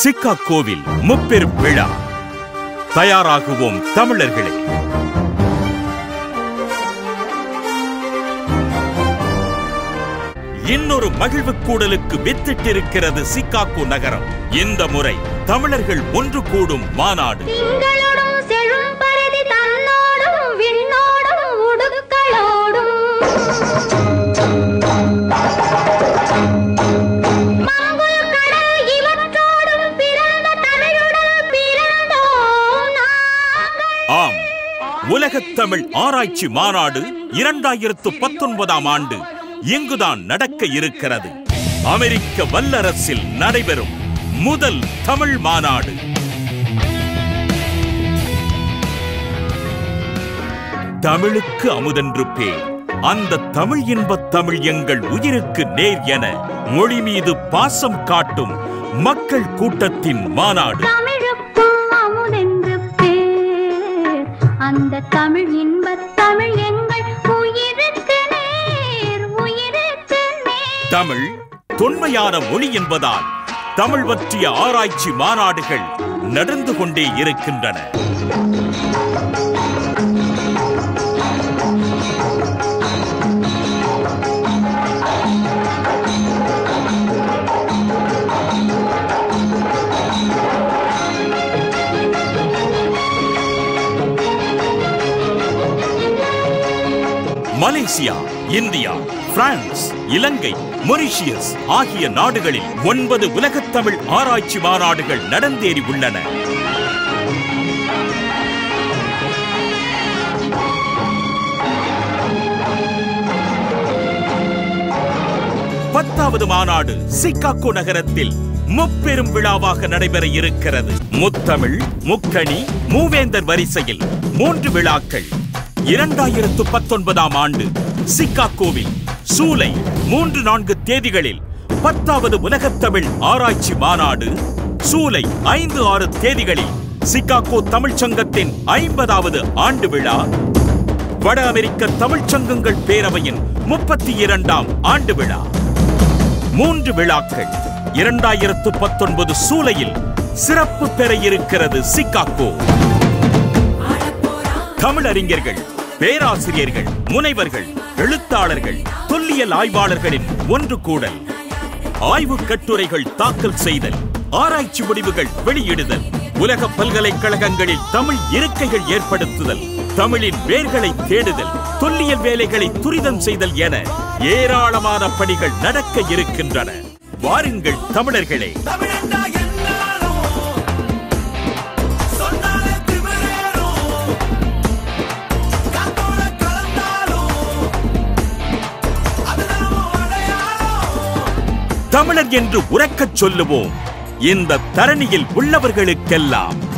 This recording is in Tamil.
சிக்காகோவில் முப்பெரும் விழா தயாராகுவோம் தமிழர்களே இன்னொரு மகிழ்வு கூடலுக்கு வித்திட்டிருக்கிறது சிக்காகோ நகரம் இந்த முறை தமிழர்கள் ஒன்று கூடும் மாநாடு திங்களோடும் செழும் பரதி தன்னோடும் விண்ணோடும் உடுக்களோடும் மங்குல் கடல் இவற்றோடும் பிறந்த தமிழுடன் பிறந்தோம் நாங்கள் ஆம் உலகத் தமிழ் ஆராய்ச்சி மாநாடு இரண்டாயிரத்து பத்தொன்பதாம் ஆண்டு இங்குதான் நடக்க இருக்கிறது அமெரிக்க வல்லரசில் நடைபெறும் முதல் தமிழ் மாநாடு தமிழுக்கு அமுதென்று பேர் அந்த தமிழ் இன்பத் தமிழ் எங்கள் உயிருக்கு நேர் என மொழி மீது பாசம் காட்டும் மக்கள் கூட்டத்தின் மாநாடு தமிழுக்கும் அமுதென்று பேர் அந்த தமிழ் இன்பத் தமிழ் எங்கள் உயிருக்கு நேர் உயிருக்கு நேர் தமிழ் தொன்மையான மொழி என்பதால் தமிழ் பற்றிய ஆராய்ச்சி மாநாடுகள் நடந்து கொண்டே இருக்கின்றன Malaysia India France Ilangai Mauritius ஆகிய நாடுகளில் ஒன்பது உலகத் தமிழ் ஆராய்ச்சி மாநாடுகள் நடந்தேறி உள்ளன பத்தாவது மாநாடு சிக்காகோ நகரத்தில் முப்பெரும் விழாவாக நடைபெற இருக்கிறது முத்தமிழ் முக்கணி மூவேந்தர் வரிசையில் மூன்று விழாக்கள் இரண்டாயிரத்து பத்தொன்பதாம் ஆண்டு சிக்காகோவில் சூலை மூன்று நான்கு தேதிகளில் பத்தாவது உலகத்தமிழ் ஆராய்ச்சி மாநாடு சூலை ஐந்து ஆறு தேதிகளில் சிக்காகோ தமிழ்ச் சங்கத்தின் ஐம்பதாவது ஆண்டு விழா வட அமெரிக்க தமிழ்ச் சங்கங்கள் பேரவையின் முப்பத்தி இரண்டாம் ஆண்டு விழா மூன்று விழாக்கள் இரண்டாயிரத்து பத்தொன்பது சூலையில் சிறப்பு பெற இருக்கிறது சிக்காகோ தமிழறிஞர்கள் பேராசிரியர்கள் முனைவர்கள் எழுத்தாளர்கள் தொல்லியல் ஆய்வாளர்களின் ஒன்று கூடல் ஆய்வு கட்டுரைகள் தாக்கல் செய்தல் ஆராய்ச்சி முடிவுகள் வெளியிடுதல் உலக பல்கலைக்கழகங்களில் தமிழ் இருக்கைகள் ஏற்படுத்துதல் தமிழின் வேர்களை தேடுதல் தொல்லியல் வேலைகளை துரிதம் செய்தல் என ஏராளமான பணிகள் நடக்க இருக்கின்றன வாருங்கள் தமிழர்களே தமிழண்டா என்னாலும் சொன்னாலே திமிரேறும் காத்தோட கலந்தாலும் அதுதான் அடையாளம் தமிழர் என்று உறக்கச் சொல்லுவோம் இந்த தரணியில் உள்ளவர்களுக்கெல்லாம்